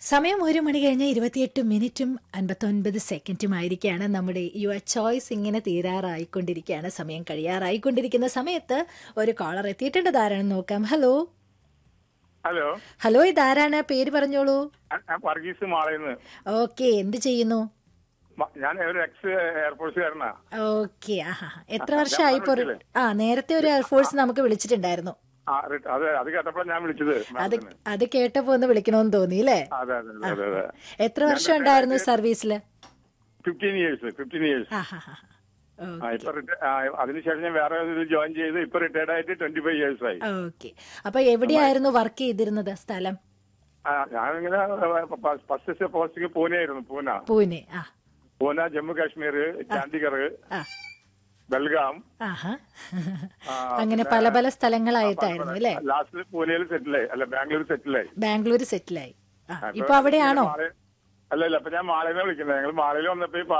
സമയം ഒരു മണി കഴിഞ്ഞ് ഇരുപത്തിയെട്ട് മിനിറ്റും അൻപത്തൊൻപത് സെക്കൻഡുമായിരിക്കുകയാണ് നമ്മുടെ യുവർ ചോയ്സ് ഇങ്ങനെ തീരാറായിക്കൊണ്ടിരിക്കുകയാണ് സമയം കഴിയാറായിക്കൊണ്ടിരിക്കുന്ന സമയത്ത് ഒരു കോളർ എത്തിയിട്ടുണ്ട് ധാരാളം നോക്കാം ഹലോ ഹലോ ഹലോ ഇതാരാണ് പേര് പറഞ്ഞോളൂ ഞാൻ- ഞാൻ വർഗീസ് മാളയെന്ന് ഓക്കെ എന്ത് ചെയ്യുന്നു മ- ഞാൻ ഒരു എക്സ് എയർഫോഴ്സുകാരനാ ഓക്കെ ആഹാ എത്ര വർഷമായി ഇപ്പോൾ ആ നേരത്തെ ഒരു എയർഫോഴ്സ് നമുക്ക് വിളിച്ചിട്ടുണ്ടായിരുന്നു ആ, റിട്ട- അത് അത് കേട്ടപ്പോൾ ഞാൻ വിളിച്ചത് അത് മാഡത്തിന്. അത് കേട്ടപ്പോ ഒന്ന് വിളിക്കണമെന്ന് തോന്നി അല്ലേ അതെ അതെ അതെ അതെ എത്ര വർഷം ഉണ്ടായിരുന്നു സർവീസിൽ ഫിഫ്റ്റീൻ ഇയേഴ്സ് ഫിഫ്റ്റീൻ ഇയേഴ്സ് ആഹാ ആ ഇപ്പൊ റിട്ട- ആ, അതിനുശേഷം ഞാൻ വേറെ ഒരു ജോയിൻ ചെയ്ത് ഇപ്പൊ റിട്ടയർഡ് ആയിട്ട് ട്വന്റി ഫൈവ് ഇയേഴ്സ് ആയി ഓക്കെ അപ്പൊ എവിടെയായിരുന്നു വർക്ക് ചെയ്തിരുന്നത് സ്ഥലം ആ, ഞാനിങ്ങനെ ഫസ്റ്റ് പോസ്റ്റിംഗ് പൂനെ ആയിരുന്നു പൂന പൂനെ ആ പൂന ജമ്മു കാശ്മീർ ചണ്ഡീഗഡ് ആ ബൽഗാം ആഹാ ആ, അങ്ങനെ പല പല സ്ഥലങ്ങളായിട്ടായിരുന്നു അല്ലേ ലാസ്റ്റ് പൂനെയിൽ സെറ്റിലായി അല്ല ബാംഗ്ലൂർ സെറ്റിലായി ബാംഗ്ലൂർ സെറ്റിലായി ആ ഇപ്പൊ അവിടെയാണോ മാള- അല്ല അല്ല അപ്പൊ ഞാൻ മാളയിൽ വിളിക്കുന്നത് ഞങ്ങൾ മാളയിൽ വന്നപ്പോ ഈ